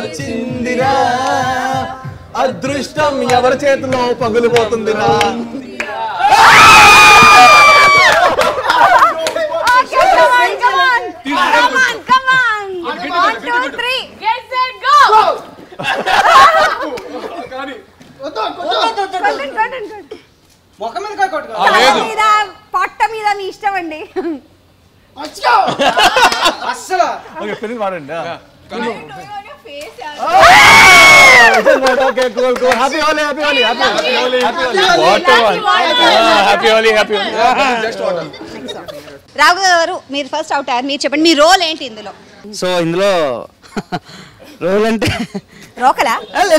వచ్చిందిరా అదృష్టం ఎవరి చేతిలో పగులిపోతుందిరా Okay, come on, come on. Come on, come on. One, two, three. Get set, go. కొట్టండి, కొట్టండి, కొట్టండి. ముఖం మీద కాయ కొట్టుకో తల మీద పొట్ట మీద మీ ఇష్టం అండి అస్సలు ఓకే పెళ్లి వాడండి Face, okay cool cool happy Holi happy Holi happy Holi happy Holi Lucky one. Happy Holi happy Holi just water Raghava garu మీరు ఫస్ట్ అవుట్ అయ్యారు మీరు చెప్పండి మీ రోల్ ఏంటి ఇందులో సో ఇందులో రోల్ అంటే రోకలా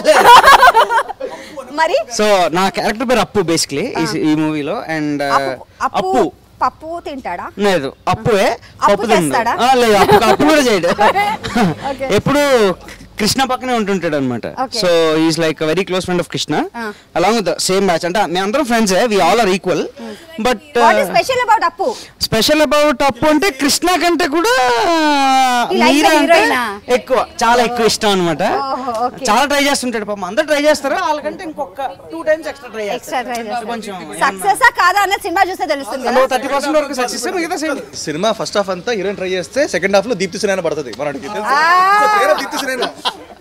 మరి సో నా క్యారెక్టర్ పేరు అప్పు బేసిక్లీ ఈ మూవీలో అండ్ అప్పు- అప్పు అప్పు పప్పు తింటాడా లేదు అప్పువే అప్పు పప్పు తిండు. చేస్తాడా? ఆ, లేదు అప్పు అప్పు కూడా చేయడు Okay. ఎప్పుడు కృష్ణ పక్కనే ఉంటుంటాడు అనమాట Okay. So is like very close friend of Krishna Ah. Along with same batch అంటే మేము అందరం friends we all are equal but what is special about Appu special about Appu అంటే కృష్ణ కంటే కూడా ఈ like మీరా the అంటే heroine ఆ? ఎక్కువ చాలా ఎక్కువ ఇష్టం అనమాట ఓహో, okay. చాలా ట్రై చేస్తుంటాడు పాపం అందరూ ట్రై చేస్తారు వాళ్ళకంటే ఇంకొక two times extra try extra try కొంచెం సక్సెస్ కాదా అన్న సినిమా చూస్తే తెలుస్తుంది కదా థర్టీ పర్సెంట్ వరకు సక్సెస్ మిగతా సేమ్ సినిమా ఫస్ట్ హాఫ్ అంతా హీరోయిన్ ట్రై చేస్తే సెకండ్ హాఫ్ లో దీప్తి సునైనా పడుతుంది మనకి తెలుసు Ah. So, పేరు దీప్తి సునైనా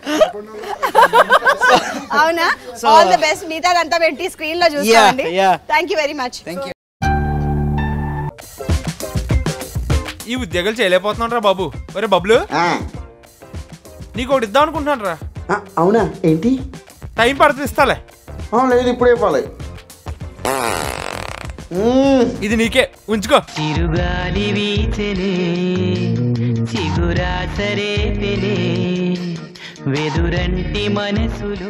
అవునా ఆల్ ది బెస్ట్ మిగతా అంతా పెట్టి స్క్రీన్ లో చూస్తామండి yeah. Thank you very much ఈ ఉద్యోగాలు చేయలేకపోతున్నాను రా బాబు ఒరే బబ్లు నీకు ఒకటి ఇద్దాం అనుకుంటున్నాను రా అవునా ఏంటి టైం పడుతుంది ఇస్తాలే ఆ, లేదు ఇప్పుడే ఇవ్వాలి ఇది నీకే ఉంచుకో చిరుగాలి వీచెనే చిగురాసరే పెనే వెదురంటి మనసులు